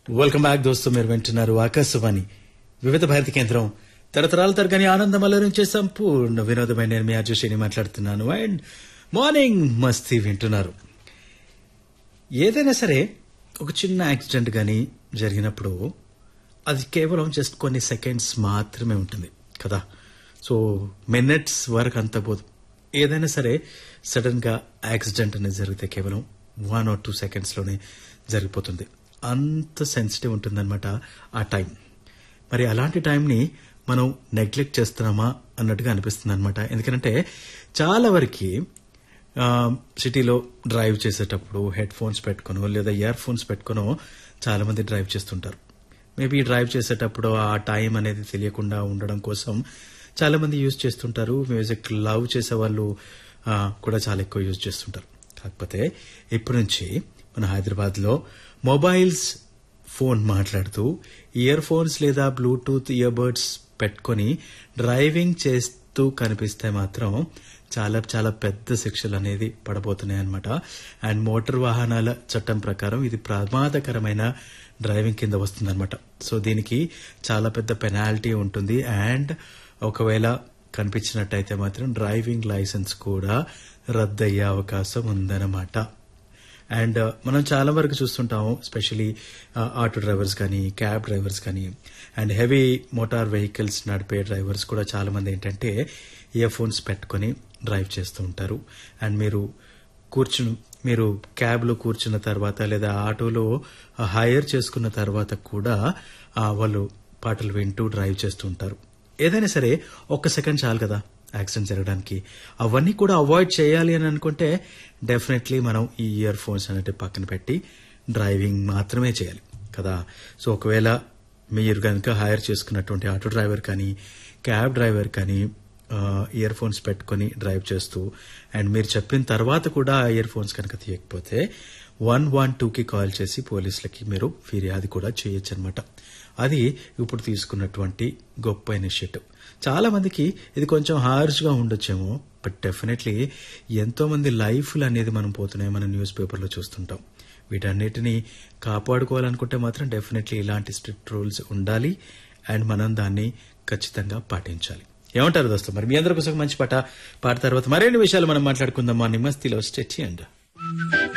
welcome back దోస్తు మీరు వింటున్నారు ఆకాశవాణి వివిధ భారతి కేంద్రం తరతరాల తరగని ఆనందం అలరించే సంపూర్ణ వినోదమైన నేను మీ అజుషిని మాట్లాడుతున్నాను అండ్ మార్నింగ్ మస్తీ వింటున్నారు ఏదైనా సరే ఒక చిన్న యాక్సిడెంట్ కానీ జరిగినప్పుడు అది కేవలం జస్ట్ కొన్ని సెకండ్స్ మాత్రమే ఉంటుంది కదా సో మినిట్స్ వరకు అంత పోదు ఏదైనా సరే సడన్ గా యాక్సిడెంట్ అనేది జరిగితే కేవలం వన్ ఆర్ టూ సెకండ్స్ లోనే జరిగిపోతుంది అంత సెన్సిటివ్ ఉంటుందన్నమాట ఆ టైం మరి అలాంటి టైంని మనం నెగ్లెక్ట్ చేస్తున్నామా అన్నట్టుగా అనిపిస్తుంది అనమాట ఎందుకంటే చాలా వరకు ఆ, సిటీలో డ్రైవ్ చేసేటప్పుడు హెడ్ ఫోన్స్ పెట్టుకునో లేదా ఇయర్ ఫోన్స్ పెట్టుకునో చాలా మంది డ్రైవ్ చేస్తుంటారు మేబీ డ్రైవ్ చేసేటప్పుడు ఆ టైం అనేది తెలియకుండా ఉండడం కోసం చాలా మంది యూజ్ చేస్తుంటారు మ్యూజిక్ లవ్ చేసే వాళ్ళు ఆ, కూడా చాలా ఎక్కువ యూజ్ చేస్తుంటారు కాకపోతే ఇప్పటి నుంచి మన హైదరాబాద్ లో మొబైల్స్ ఫోన్ మాట్లాడుతూ ఇయర్ ఫోన్స్ లేదా బ్లూటూత్ ఇయర్ బడ్స్ పెట్టుకొని డ్రైవింగ్ చేస్తూ కనిపిస్తే మాత్రం చాలా చాలా పెద్ద శిక్షలు అనేది పడబోతున్నాయి అనమాట అండ్ మోటార్ వాహనాల చట్టం ప్రకారం ఇది ప్రమాదకరమైన డ్రైవింగ్ కింద వస్తుందన్నమాట సో దీనికి చాలా పెద్ద పెనాల్టీ ఉంటుంది అండ్ ఒకవేళ కనిపించినట్టయితే మాత్రం డ్రైవింగ్ లైసెన్స్ కూడా రద్దయ్యే అవకాశం ఉందన్నమాట అండ్ మనం చాలా వరకు చూస్తుంటాము స్పెషలీ ఆటో డ్రైవర్స్ కానీ క్యాబ్ డ్రైవర్స్ కానీ అండ్ హెవీ మోటార్ వెహికల్స్ నడిపే డ్రైవర్స్ కూడా చాలా మంది ఏంటంటే ఇయర్ ఫోన్స్ పెట్టుకొని డ్రైవ్ చేస్తూ ఉంటారు అండ్ మీరు కూర్చుని మీరు క్యాబ్లో కూర్చున్న తర్వాత లేదా ఆటోలో హైర్ చేసుకున్న తర్వాత కూడా ఆ, వాళ్ళు పాటలు వింటూ డ్రైవ్ చేస్తూ ఉంటారు ఏదైనా సరే ఒక్క సెకండ్ చాలు కదా యాక్సిడెంట్ జరగడానికి అవన్నీ కూడా అవాయిడ్ చేయాలి అని అనుకుంటే డెఫినెట్లీ మనం ఈ ఇయర్ ఫోన్స్ అనేవి పక్కన పెట్టి డ్రైవింగ్ మాత్రమే చేయాలి కదా సో ఒకవేళ మీరు కనుక హైర్ చేసుకున్నటువంటి ఆటో డ్రైవర్ కానీ క్యాబ్ డ్రైవర్ కానీ ఇయర్ ఫోన్స్ పెట్టుకొని డ్రైవ్ చేస్తూ అండ్ మీరు చెప్పిన తర్వాత కూడా ఆ ఇయర్ ఫోన్స్ కనుక తీయకపోతే వన్ వన్ టూకి కాల్ చేసి పోలీసులకి మీరు ఫిర్యాదు కూడా చేయొచ్చు అనమాట అది ఇప్పుడు తీసుకున్నటువంటి గొప్ప ఇనిషియేటివ్ చాలా మందికి ఇది కొంచెం హార్ష్ గా ఉండొచ్చేమో బట్ డెఫినెట్లీ ఎంతో మంది లైఫ్లు అనేది మనం పోతున్నాయి మనం న్యూస్ పేపర్లో చూస్తుంటాం వీటన్నిటిని కాపాడుకోవాలనుకుంటే మాత్రం డెఫినెట్లీ ఇలాంటి స్ట్రిక్ట్ రూల్స్ ఉండాలి అండ్ మనం దాన్ని ఖచ్చితంగా పాటించాలి ఏమంటారు దోస్తం మరి మీ అందరి కోసం మంచి పాట పాట తర్వాత మరిన్ని విషయాలు మనం మాట్లాడుకుందాం మా నిమ్మస్తిలో స్టెచ్ అండ్